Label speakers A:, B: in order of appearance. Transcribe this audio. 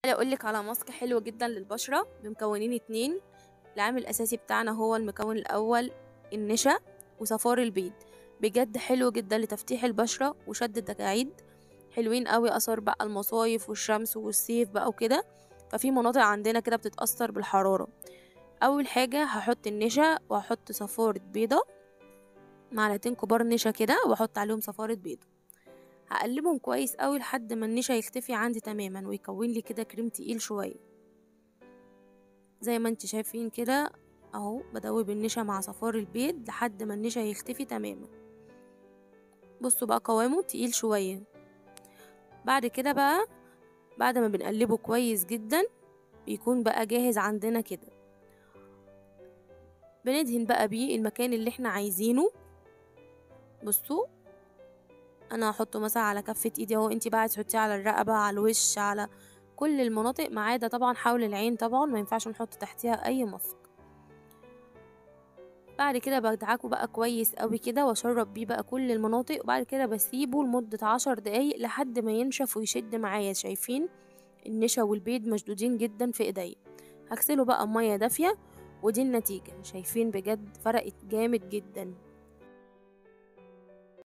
A: تعالي اقولك على ماسك حلو جدا للبشرة بمكونين اتنين العامل الاساسي بتاعنا هو المكون الاول النشا وصفار البيض بجد حلو جدا لتفتيح البشرة وشد التجاعيد حلوين قوي اثر بقى المصايف والشمس والصيف بقى وكده ففي مناطق عندنا كده بتتأثر بالحرارة اول حاجة هحط النشا وهحط صفارة بيضة معلقتين كبار نشا كده واحط عليهم صفارة بيضة هقلبهم كويس قوي لحد ما النشا يختفي عندي تماما ويكون لي كده كريم تقيل شويه زي ما انت شايفين كده اهو بدوب النشا مع صفار البيض لحد ما النشا يختفي تماما بصوا بقى قوامه تقيل شويه بعد كده بقى بعد ما بنقلبه كويس جدا بيكون بقى جاهز عندنا كده بندهن بقى بيه المكان اللي احنا عايزينه بصوا انا هحطه مثلا على كفة ايدي اهو انتي بقى تحطيه على الرقبة على الوش على كل المناطق ما عدا طبعا حول العين طبعا ما ينفعش نحط تحتيها اي ماسك بعد كده بدعكه بقى كويس قوي كده واشرب بيه بقى كل المناطق وبعد كده بسيبه لمدة عشر دقايق لحد ما ينشف ويشد معايا شايفين النشا والبيض مشدودين جدا في ايديا هغسله بقى بمية دافية ودي النتيجة شايفين بجد فرقت جامد جدا